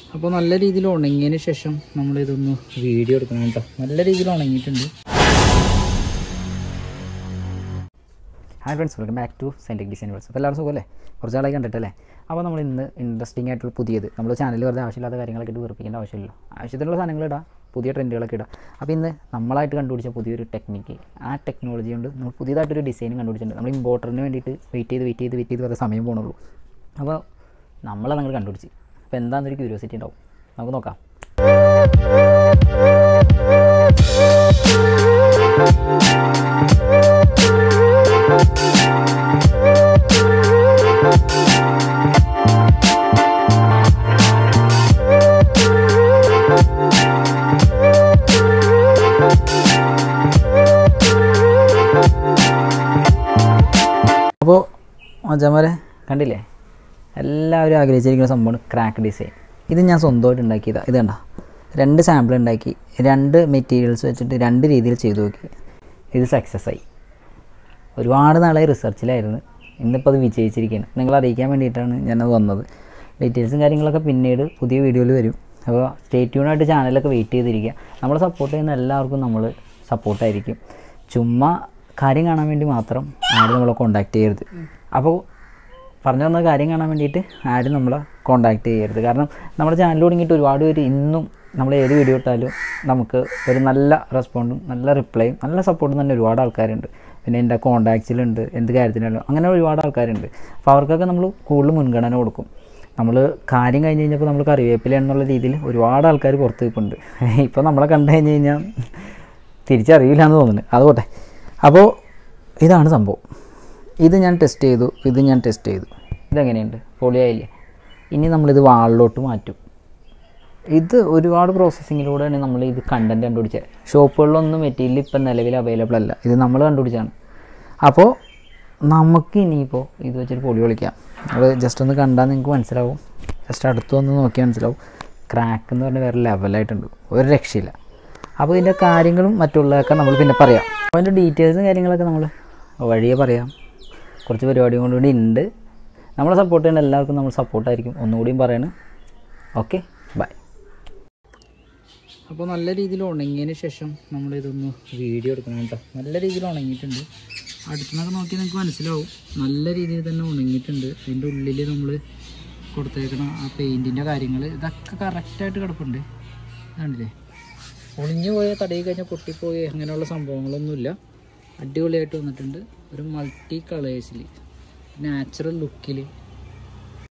അപ്പോൾ നല്ല രീതിയിൽ ഉണങ്ങിയതിന് ശേഷം നമ്മളിതൊന്ന് വീഡിയോ എടുക്കണം കേട്ടോ നല്ല രീതിയിൽ ഉണങ്ങിയിട്ടുണ്ട് hi friends welcome back to scientific design worlds അപ്പോൾ എല്ലാവരും സുഖമല്ലേ കുറച്ച് ആളായി കണ്ടിട്ടല്ലേ അപ്പോൾ നമ്മൾ ഇന്ന് ഇൻട്രസ്റ്റിംഗ് ആയിട്ടുള്ള പുതിയത് നമ്മൾ ചാനലിൽ വെറുതെ ആവശ്യമില്ലാത്ത കാര്യങ്ങളൊക്കെ ഇട്ട് വെറുപ്പിക്കേണ്ട ആവശ്യമില്ല ആവശ്യത്തിനുള്ള സാധനങ്ങൾ ഇടാം പുതിയ ട്രെൻഡുകളൊക്കെ ഇടാം അപ്പോൾ ഇന്ന് നമ്മളായിട്ട് കണ്ടുപിടിച്ച പുതിയൊരു ടെക്നിക്ക് ആ ടെക്നോളജി കൊണ്ട് നമ്മൾ പുതിയതായിട്ടൊരു ഡിസൈൻ കണ്ടുപിടിച്ചിട്ടുണ്ട് നമ്മൾ ഇമ്പോർട്ടറിന് വേണ്ടിയിട്ട് വെയിറ്റ് ചെയ്ത് വെയിറ്റ് ചെയ്ത് വെയിറ്റ് ചെയ്ത് വരെ സമയം പോകണുള്ളൂ അപ്പോൾ നമ്മളത് അങ്ങോട്ട് കണ്ടുപിടിച്ച് അപ്പോൾ എന്താണെന്നൊരു ക്യൂരിയോസിറ്റി ഉണ്ടാവും നമുക്ക് നോക്കാം അപ്പോൾ അജമരെ കണ്ടില്ലേ എല്ലാവരും ആഗ്രഹിച്ചിരിക്കുന്ന സംഭവമാണ് ക്രാക്ക് ഡിസൈൻ ഇത് ഞാൻ സ്വന്തമായിട്ട് ഉണ്ടാക്കിയതാണ് ഇത് കണ്ട രണ്ട് സാമ്പിൾ ഉണ്ടാക്കി രണ്ട് മെറ്റീരിയൽസ് വെച്ചിട്ട് രണ്ട് രീതിയിൽ ചെയ്തു നോക്കി ഇത് സക്സസ് ആയി ഒരുപാട് നാളായി റിസർച്ചിലായിരുന്നു ഇന്നിപ്പോൾ അത് വിജയിച്ചിരിക്കുകയാണ് നിങ്ങളെ അറിയിക്കാൻ വേണ്ടിയിട്ടാണ് ഞാനത് വന്നത് ഡീറ്റെയിൽസും കാര്യങ്ങളൊക്കെ പിന്നീട് പുതിയ വീഡിയോയിൽ വരും അപ്പോൾ സ്റ്റേ ട്യൂണായിട്ട് ചാനലൊക്കെ വെയിറ്റ് ചെയ്തിരിക്കുക നമ്മളെ സപ്പോർട്ട് ചെയ്യുന്ന എല്ലാവർക്കും നമ്മൾ സപ്പോർട്ടായിരിക്കും ചുമ്മാ കാര്യം കാണാൻ വേണ്ടി മാത്രം ആരും നമ്മളെ കോണ്ടാക്ട് ചെയ്യരുത് അപ്പോൾ പറഞ്ഞു വന്ന കാര്യം കാണാൻ വേണ്ടിയിട്ട് ആരും നമ്മളെ കോണ്ടാക്ട് ചെയ്യരുത് കാരണം നമ്മുടെ ചാനൽ തുടങ്ങിയിട്ട് ഒരുപാട് പേര് ഇന്നും നമ്മൾ ഏത് വീഡിയോ ഇട്ടാലും നമുക്ക് ഒരു നല്ല റെസ്പോണ്ടും നല്ല റിപ്ലൈയും നല്ല സപ്പോർട്ടും തന്നെ ഒരുപാട് ആൾക്കാരുണ്ട് പിന്നെ എൻ്റെ കോണ്ടാക്ട്സിലുണ്ട് എന്ത് കാര്യത്തിനാലും അങ്ങനെ ഒരുപാട് ആൾക്കാരുണ്ട് അപ്പോൾ അവർക്കൊക്കെ നമ്മൾ കൂടുതൽ മുൻഗണന കൊടുക്കും നമ്മൾ കാര്യം കഴിഞ്ഞ് കഴിഞ്ഞപ്പോൾ നമ്മൾ കറിവേപ്പില എന്നുള്ള രീതിയിൽ ഒരുപാട് ആൾക്കാർ പുറത്ത് നിൽപ്പുണ്ട് ഇപ്പോൾ നമ്മളെ കണ്ടു കഴിഞ്ഞ് കഴിഞ്ഞാൽ തിരിച്ചറിയില്ല എന്ന് തോന്നുന്നു അതുപോട്ടെ അപ്പോൾ ഇതാണ് സംഭവം ഇത് ഞാൻ ടെസ്റ്റ് ചെയ്തു ഇത് ഞാൻ ടെസ്റ്റ് ചെയ്തു ഇതെങ്ങനെയുണ്ട് പൊളിയായില്ലേ ഇനി നമ്മളിത് വാളിലോട്ട് മാറ്റും ഇത് ഒരുപാട് പ്രോസസ്സിങ്ങിലൂടെയാണ് നമ്മൾ ഇത് കണ്ടൻറ്റ് കണ്ടുപിടിച്ചത് ഷോപ്പുകളിലൊന്നും മെറ്റീരിയൽ ഇപ്പം നിലവിൽ അവൈലബിൾ അല്ല ഇത് നമ്മൾ കണ്ടുപിടിച്ചാണ് അപ്പോൾ നമുക്ക് ഇനിയിപ്പോൾ ഇത് വെച്ചിട്ട് പൊളി വിളിക്കാം അത് ജസ്റ്റ് ഒന്ന് കണ്ടാൽ നിങ്ങൾക്ക് മനസ്സിലാവും ജസ്റ്റ് അടുത്ത് വന്ന് നോക്കിയാൽ മനസ്സിലാവും ക്രാക്ക് എന്ന് പറഞ്ഞാൽ വേറെ ലെവലായിട്ടുണ്ട് ഒരു രക്ഷയില്ല അപ്പോൾ ഇതിൻ്റെ കാര്യങ്ങളും മറ്റുള്ളതൊക്കെ നമ്മൾ പിന്നെ പറയാം അപ്പോൾ അതിൻ്റെ ഡീറ്റെയിൽസും കാര്യങ്ങളൊക്കെ നമ്മൾ വഴിയെ പറയാം കുറച്ച് പരിപാടിയും കൊണ്ടുകൂടി ഉണ്ട് നമ്മളെ സപ്പോർട്ട് ചെയ്യുന്ന എല്ലാവർക്കും നമ്മൾ സപ്പോർട്ടായിരിക്കും ഒന്നുകൂടിയും പറയണം ഓക്കെ ബൈ അപ്പോൾ നല്ല രീതിയിൽ ഉണങ്ങിയതിന് ശേഷം നമ്മളിതൊന്ന് വീഡിയോ എടുക്കണം കേട്ടോ നല്ല രീതിയിൽ ഉണങ്ങിയിട്ടുണ്ട് അടുത്തുനിന്നൊക്കെ നോക്കിയാൽ നിങ്ങൾക്ക് മനസ്സിലാവും നല്ല രീതിയിൽ തന്നെ ഉണങ്ങിയിട്ടുണ്ട് അതിൻ്റെ ഉള്ളിൽ നമ്മൾ കൊടുത്തേക്കണ ആ പെയിൻറ്റിൻ്റെ കാര്യങ്ങൾ ഇതൊക്കെ കറക്റ്റായിട്ട് കിടപ്പുണ്ട് കണ്ടില്ലേ ഒളിഞ്ഞു പോയ തടയി കഴിഞ്ഞാൽ പൊട്ടിപ്പോയി അങ്ങനെയുള്ള സംഭവങ്ങളൊന്നുമില്ല അടിപൊളിയായിട്ട് വന്നിട്ടുണ്ട് ഒരു മൾട്ടി കളേഴ്സിൽ നാച്ചുറൽ ലുക്കിൽ